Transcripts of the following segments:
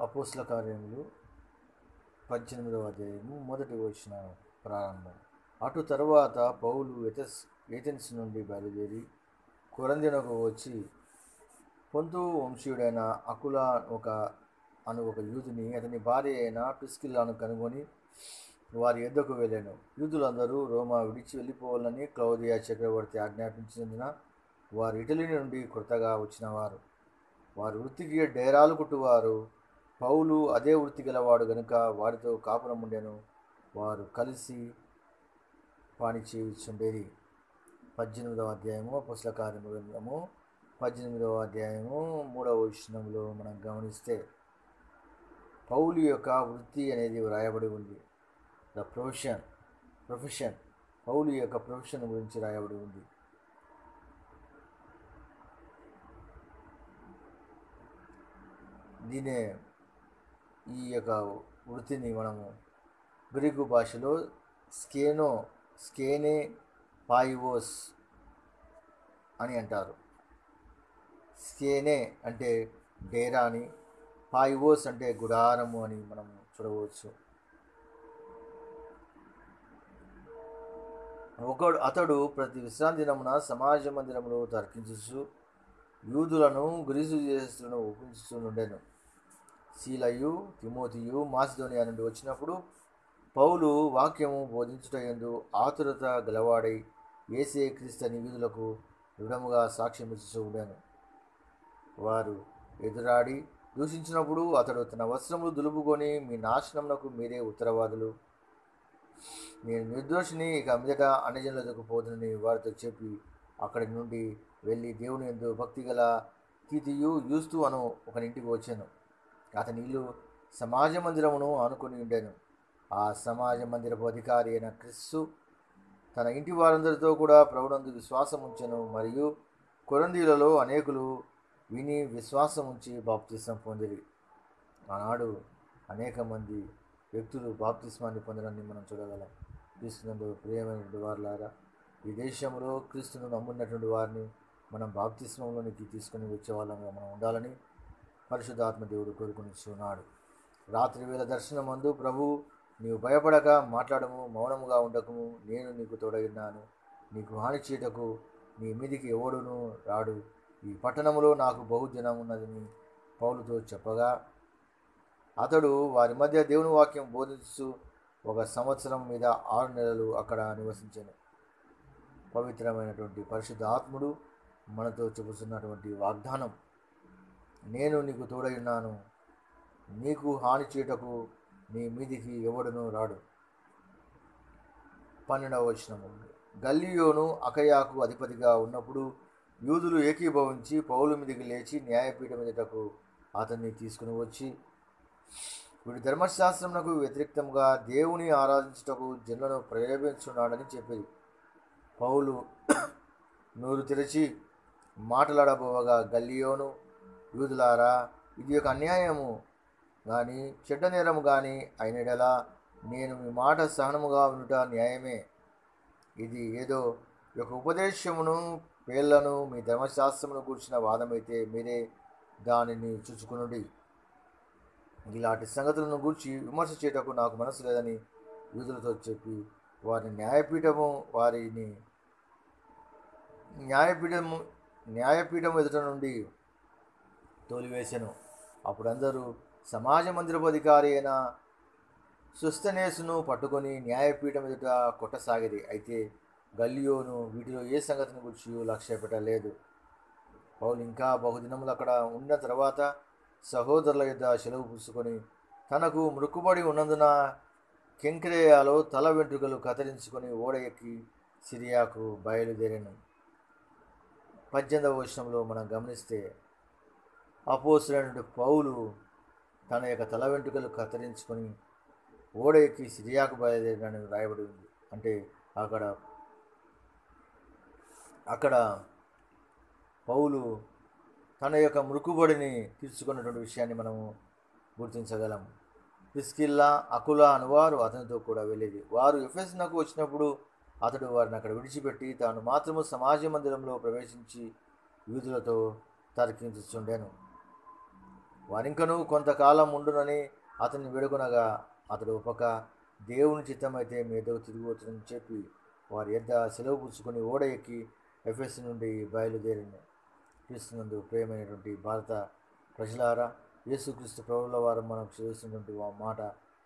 అపోస్ల కార్యములు పద్దెనిమిదవ అధ్యాయము మొదటి వచ్చిన ప్రారంభం అటు తరువాత పౌలు ఎథెస్ ఏథెన్స్ నుండి బయలుదేరి కొరందినకు వచ్చి పొంతు వంశీయుడైన అకుల ఒక అను ఒక యూదుని అతని భార్య అయిన ప్రిస్కిల్లాను కనుగొని వారి ఎద్దకు వెళ్ళాను యూదులందరూ రోమా విడిచి వెళ్ళిపోవాలని క్లౌదియా చక్రవర్తి ఆజ్ఞాపించినందున వారు ఇటలీ నుండి కొత్తగా వచ్చినవారు వారి వృత్తికి డేరాలు కుట్టువారు పౌలు అదే వృత్తి గలవాడు గనుక వారితో కాపురం ఉండెను వారు కలిసి పని చేయుచుండేది పద్దెనిమిదవ అధ్యాయము పుస్తక కార్యము పద్దెనిమిదవ అధ్యాయము మూడవ విషయంలో మనం గమనిస్తే పౌలు యొక్క వృత్తి అనేది వ్రాయబడి ఉంది ద ప్రొఫెషన్ ప్రొఫెషన్ పౌలు యొక్క ప్రొఫెషన్ గురించి రాయబడి ఉంది దీనే ఈ యొక్క వృత్తిని మనము గ్రీకు భాషలో స్కేనో స్కేనే పాయివోస్ అని అంటారు స్కేనే అంటే డేరా అని పాయివోస్ అంటే గుడారము అని మనం చూడవచ్చు ఒకడు అతడు ప్రతి విశ్రాంతి దినమున సమాజ మందిరంలో తర్కించు యూదులను గ్రీసు దేశస్తులను ఒప్పించుతుండెను శీలయు తిమోతియు మాసిధోనియా నుండి వచ్చినప్పుడు పౌలు వాక్యము బోధించుటయందు ఆతురత గలవాడై ఏసే క్రీస్తని యూదులకు దృఢముగా సాక్ష్యం ఇచ్చుతూ ఉండెను వారు ఎదురాడి దూషించినప్పుడు అతడు తన వస్త్రములు దులుపుకొని మీ నాశనమునకు మీరే ఉత్తరవాదులు నేను నిర్దోషిని ఇక మీదట అన్యజనులకు పోతుందని వారితో చెప్పి అక్కడి నుండి వెళ్ళి దేవుని ఎందు భక్తి గల తీతియు యూస్తూ అను ఒకనింటికి వచ్చాను అతని ఇల్లు సమాజ మందిరమును ఆనుకొని ఉండెను ఆ సమాజ మందిరపు అధికారి అయిన క్రిస్సు తన ఇంటి వారందరితో కూడా ప్రభునందు విశ్వాసం ఉంచెను మరియు కొరందీలలో అనేకులు విని విశ్వాసం ఉంచి బాప్తిసం పొందిరి ఆనాడు అనేక మంది వ్యక్తులు బాప్తిస్మాన్ని పొందడాన్ని మనం చూడగలం క్రీస్తునందు ప్రియమైనటువంటి వారులారా ఈ దేశంలో క్రీస్తును నమ్మున్నటువంటి వారిని మనం బాప్తిస్మంలోనికి తీసుకుని వచ్చే వాళ్ళంగా మనం ఉండాలని పరిశుద్ధాత్మ దేవుడు కోరుకునిస్తున్నాడు రాత్రి వేళ దర్శనం మందు ప్రభు నీవు భయపడక మాట్లాడము మౌనముగా ఉండకము నేను నీకు తోడగిన్నాను నీకు హాని చేయటకు నీ మీదికి ఎవడును రాడు ఈ పట్టణంలో నాకు బహుజనం ఉన్నదని పౌలుతో చెప్పగా అతడు వారి మధ్య దేవుని వాక్యం బోధిస్తూ ఒక సంవత్సరం మీద ఆరు నెలలు అక్కడ నివసించాను పవిత్రమైనటువంటి పరిశుద్ధ ఆత్ముడు మనతో చెబుతున్నటువంటి వాగ్దానం నేను నీకు తోడై ఉన్నాను నీకు హాని చేయటకు నీ మీదికి ఎవడును రాడు పన్నెండవ వచనము గల్లియోను అకయాకు అధిపతిగా ఉన్నప్పుడు యూదులు ఏకీభవించి పౌలు మీదకి లేచి న్యాయపీఠం మీదటకు అతన్ని తీసుకుని వచ్చి వీడు ధర్మశాస్త్రమునకు వ్యతిరేక్తంగా దేవుని ఆరాధించుటకు జనులను ప్రేరేపించున్నాడని చెప్పేది పౌలు నోరు తెరిచి మాట్లాడబోవగా గల్లియోను యూదులారా ఇది ఒక అన్యాయము కానీ చెడ్డ నేరము కానీ అయినడలా నేను మీ మాట సహనముగా వినుట న్యాయమే ఇది ఏదో ఒక ఉపదేశమును పేర్లను మీ ధర్మశాస్త్రమును కూర్చిన వాదమైతే మీరే దానిని చూచుకునుడి ఇలాంటి సంగతులను గూర్చి విమర్శ చేయటకు నాకు మనసు లేదని యూదులతో చెప్పి వారిని న్యాయపీఠము వారిని న్యాయపీఠము న్యాయపీఠం ఎదుట నుండి తోలివేశాను అప్పుడు అందరూ సమాజ మందిరపు అధికారి అయిన సుస్తనేసును పట్టుకొని న్యాయపీఠం ఎదుట కొట్టసాగిరి అయితే గల్లియోను వీటిలో ఏ సంగతిని గురించి లక్ష్య పెట్టలేదు పౌలు ఇంకా బహుదినములు అక్కడ ఉన్న తర్వాత సహోదరుల యొద్ద సెలవు పుచ్చుకొని తనకు మృక్కుబడి ఉన్నందున కెంక్రేయాలో తల వెంట్రుకలు కత్తిరించుకొని ఓడ ఎక్కి సిరియాకు బయలుదేరాను పద్దెనిమిదవ వచనంలో మనం గమనిస్తే అపోసులైన పౌలు తన యొక్క తల వెంట్రుకలు కత్తిరించుకొని ఓడ ఎక్కి సిరియాకు బయలుదేరినని రాయబడి ఉంది అంటే అక్కడ అక్కడ పౌలు తన యొక్క మృకుబడిని తీర్చుకున్నటువంటి విషయాన్ని మనము గుర్తించగలం ప్రిస్కిల్లా అకుల అనువారు అతనితో కూడా వెళ్ళేది వారు ఎఫెస్నకు వచ్చినప్పుడు అతడు వారిని అక్కడ విడిచిపెట్టి తాను మాత్రము సమాజ మందిరంలో ప్రవేశించి యూదులతో తర్కించుచుండెను వారింకను కొంతకాలం ఉండునని అతన్ని వేడుకొనగా అతడు ఒప్పక దేవుని చిత్తమైతే మీదకు తిరిగిపోతుందని చెప్పి వారి యొద్ద సెలవు పుచ్చుకొని ఓడ ఎక్కి ఎఫ్ఎస్ నుండి బయలుదేరిన క్రీస్తునందు ప్రేమైనటువంటి భారత ప్రజలారా యేసుక్రీస్తు ప్రభుల వారు మనకు చేస్తున్నటువంటి ఆ మాట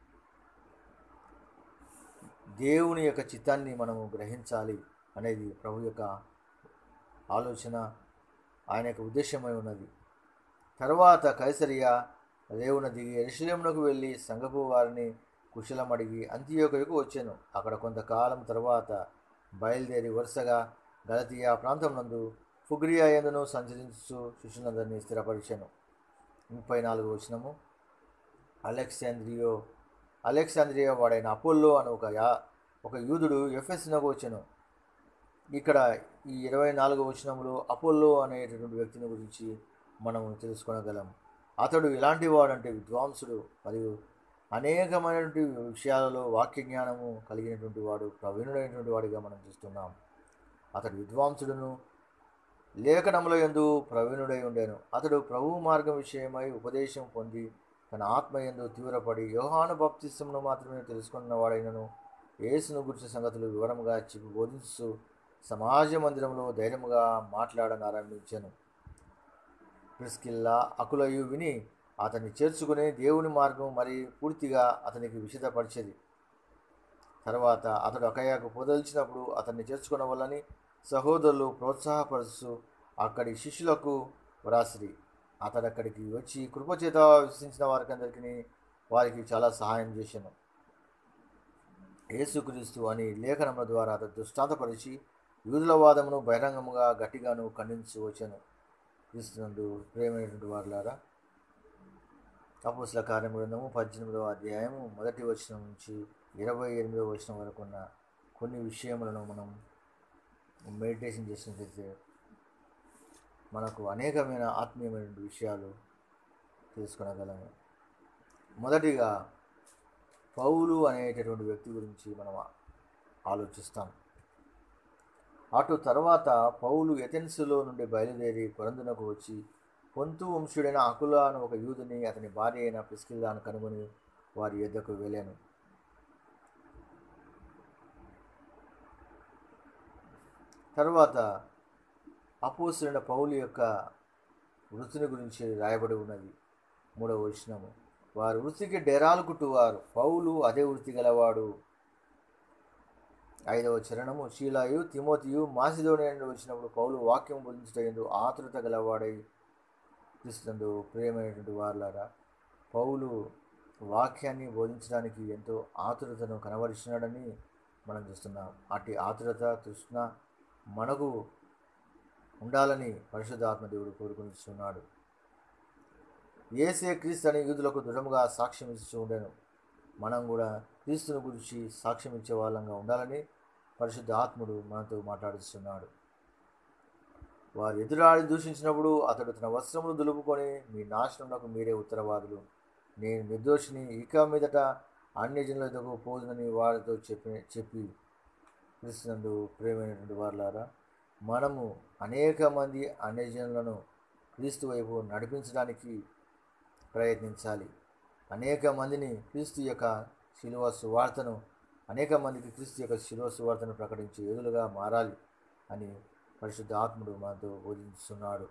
దేవుని యొక్క చిత్తాన్ని మనము గ్రహించాలి అనేది ప్రభు యొక్క ఆలోచన ఆయన యొక్క ఉద్దేశమై ఉన్నది తర్వాత కైసరియా రేవున దిగి ఎరుషలేమునకు వెళ్ళి సంగపు వారిని కుశలం అడిగి అంత్యోకకు వచ్చాను అక్కడ కొంతకాలం తర్వాత బయలుదేరి వరుసగా గలతీయా ప్రాంతం నందు ఫుగ్రియా ఎందును సంచరించు శిష్యులందరినీ స్థిరపరిచాను ముప్పై నాలుగు వచ్చినము అలెక్సాంద్రియో అలెక్సాంద్రియా వాడైన అపోల్లో అని ఒక యా ఒక యూదుడు ఎఫ్ఎస్నకు వచ్చాను ఇక్కడ ఈ ఇరవై నాలుగు వచనంలో అపోల్లో అనేటటువంటి వ్యక్తిని గురించి మనం తెలుసుకోగలం అతడు ఎలాంటి వాడంటే విద్వాంసుడు మరియు అనేకమైనటువంటి విషయాలలో వాక్య జ్ఞానము కలిగినటువంటి వాడు ప్రవీణుడైనటువంటి వాడిగా మనం చూస్తున్నాం అతడు విద్వాంసుడును లేఖనముల యందు ప్రవీణుడై ఉండేను అతడు ప్రభు మార్గం విషయమై ఉపదేశం పొంది తన ఆత్మ యందు తీవ్రపడి యోహాను బాప్తిస్మను మాత్రమే తెలుసుకున్న వాడైనను యేసును గురించిన సంగతులు వివరముగా చెప్పి బోధిస్తూ సమాజ మందిరంలో ధైర్యముగా మాట్లాడనారంభించాను ప్రిస్కిల్లా అకులయు విని అతన్ని చేర్చుకుని దేవుని మార్గం మరి పూర్తిగా అతనికి విషదపరిచేది తర్వాత అతడు అకయ్యకు పొదల్చినప్పుడు అతన్ని చేర్చుకున్న వల్లని సహోదరులు ప్రోత్సాహపరుస్తూ అక్కడి శిష్యులకు వ్రాసిరి అతడు అక్కడికి వచ్చి కృపచేత విశ్వసించిన వారికందరికీ వారికి చాలా సహాయం చేశాను యేసుక్రీస్తు అని లేఖనముల ద్వారా అతడు దృష్టాంతపరిచి యూదుల వాదమును బహిరంగముగా గట్టిగాను ఖండించి వచ్చాను క్రీస్తునందు ప్రేమైనటువంటి వారులారా అపోస్ల కార్యం గ్రంథము పద్దెనిమిదవ అధ్యాయము మొదటి వచనం నుంచి ఇరవై ఎనిమిదవ వచనం వరకు ఉన్న కొన్ని విషయములను మనం మెడిటేషన్ చేసినట్లయితే మనకు అనేకమైన ఆత్మీయమైనటువంటి విషయాలు తెలుసుకొనగలము మొదటిగా పౌలు అనేటటువంటి వ్యక్తి గురించి మనం ఆలోచిస్తాం అటు తర్వాత పౌలు ఎథెన్సులో నుండి బయలుదేరి కొరందునకు వచ్చి పొంతు వంశుడైన అకుల అని ఒక యూదుని అతని భార్య అయిన ప్రిస్కిల్లాను కనుగొని వారి యొద్దకు వెళ్ళాను తర్వాత అపోసులైన పౌలు యొక్క వృత్తిని గురించి రాయబడి ఉన్నది మూడవ వచనము వారు వృత్తికి డెరాలు కుట్టువారు పౌలు అదే వృత్తి గలవాడు ఐదవ చరణము శీలాయు తిమోతియు మాసిదోని వచ్చినప్పుడు పౌలు వాక్యం బోధించటందు ఆతృత గలవాడై క్రీస్తునందు ప్రియమైనటువంటి వారులారా పౌలు వాక్యాన్ని బోధించడానికి ఎంతో ఆతురతను కనబరిచినాడని మనం చూస్తున్నాం అట్టి ఆతురత తృష్ణ మనకు ఉండాలని పరిశుద్ధాత్మ దేవుడు కోరుకునిస్తున్నాడు ఏసే క్రీస్తు అనే యూదులకు దృఢముగా సాక్ష్యం ఇస్తూ ఉండేను మనం కూడా క్రీస్తుని గురించి సాక్ష్యం ఇచ్చే వాళ్ళంగా ఉండాలని పరిశుద్ధ ఆత్ముడు మనతో మాట్లాడుతున్నాడు వారు ఎదురాడి దూషించినప్పుడు అతడు తన వస్త్రములు దులుపుకొని మీ నాశనమునకు మీరే ఉత్తరవాదులు నేను నిర్దోషిని ఇక మీదట అన్య జనులకు పోదునని వారితో చెప్పి చెప్పి క్రీస్తునందు ప్రేమైనటువంటి వారులారా మనము అనేక మంది అన్యజనులను క్రీస్తు వైపు నడిపించడానికి ప్రయత్నించాలి అనేక మందిని క్రీస్తు యొక్క శిలువ సువార్తను అనేక మందికి క్రీస్తు యొక్క శిలువ సువార్తను ప్రకటించే ఎదులుగా మారాలి అని పరిశుద్ధ ఆత్ముడు మనతో బోధిస్తున్నాడు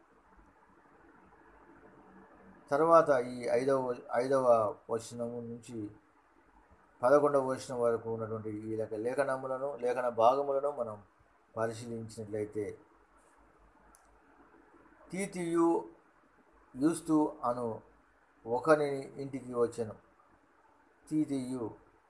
తర్వాత ఈ ఐదవ ఐదవ వచనం నుంచి పదకొండవ వచనం వరకు ఉన్నటువంటి ఈ లేఖ లేఖనములను లేఖన భాగములను మనం పరిశీలించినట్లయితే తీతియు యూస్తు అను ఒకని ఇంటికి వచ్చాను తీతియు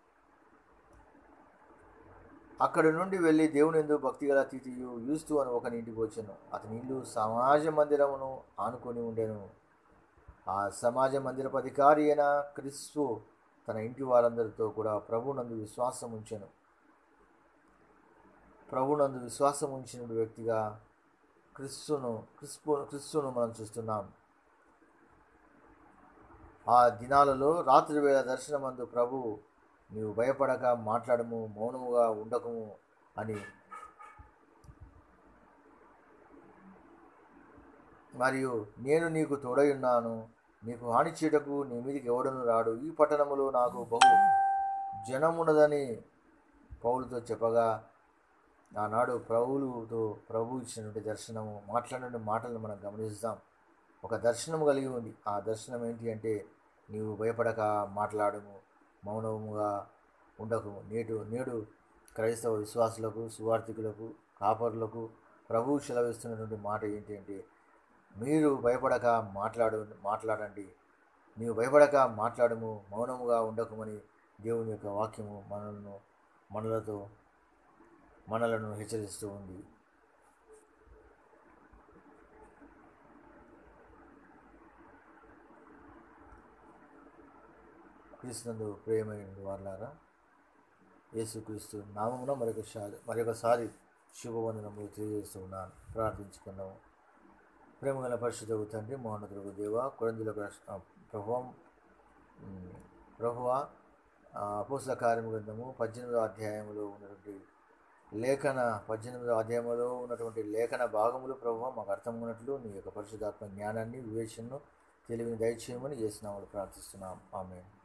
అక్కడి నుండి వెళ్ళి దేవుని ఎందు భక్తిగల తీతియు యూస్తు అని ఒకని ఇంటికి వచ్చాను అతని ఇల్లు సమాజ మందిరమును ఆనుకొని ఉండెను ఆ సమాజ మందిరపు అధికారి అయిన క్రిస్తు తన ఇంటి వారందరితో కూడా ప్రభునందు విశ్వాసం ఉంచాను ప్రభునందు విశ్వాసం ఉంచిన వ్యక్తిగా క్రిస్తును క్రిస్పు క్రిస్తును మనం చూస్తున్నాం ఆ దినాలలో రాత్రి వేళ దర్శనమందు ప్రభు నీవు భయపడక మాట్లాడము మౌనముగా ఉండకము అని మరియు నేను నీకు తోడై ఉన్నాను నీకు హాని చేయటకు నీ మీదికి ఎవడను రాడు ఈ పట్టణములో నాకు బహు జనమున్నదని పౌలుతో చెప్పగా ఆనాడు ప్రభువులతో ప్రభు ఇచ్చినటువంటి దర్శనము మాట్లాడిన మాటలను మనం గమనిస్తాం ఒక దర్శనం కలిగి ఉంది ఆ దర్శనం ఏంటి అంటే నీవు భయపడక మాట్లాడము మౌనముగా ఉండకు నేడు నేడు క్రైస్తవ విశ్వాసులకు సువార్థికులకు కాపరులకు ప్రభువు సెలవిస్తున్నటువంటి మాట ఏంటి అంటే మీరు భయపడక మాట్లాడు మాట్లాడండి నీవు భయపడక మాట్లాడము మౌనముగా ఉండకమని దేవుని యొక్క వాక్యము మనలను మనలతో మనలను హెచ్చరిస్తూ ఉంది క్రీస్తునందు ప్రేమైన వారులారా యేసుక్రీస్తు నామమున మరొకసారి మరొకసారి శుభవందనములు తెలియజేస్తూ ఉన్నాను ప్రార్థించుకున్నాము ప్రేమగల పరిశుద్ధ తండ్రి మోహనదుర్గ దేవ కొరందులకు ప్రభువం ప్రభువ అపోసల కార్యము గ్రంథము పద్దెనిమిదో అధ్యాయంలో ఉన్నటువంటి లేఖన పద్దెనిమిదో అధ్యాయంలో ఉన్నటువంటి లేఖన భాగములు ప్రభు మాకు అర్థం ఉన్నట్లు నీ యొక్క పరిశుద్ధాత్మ జ్ఞానాన్ని వివేచనను తెలివిని దయచేయమని చేసినామని ప్రార్థిస్తున్నాం ఆమె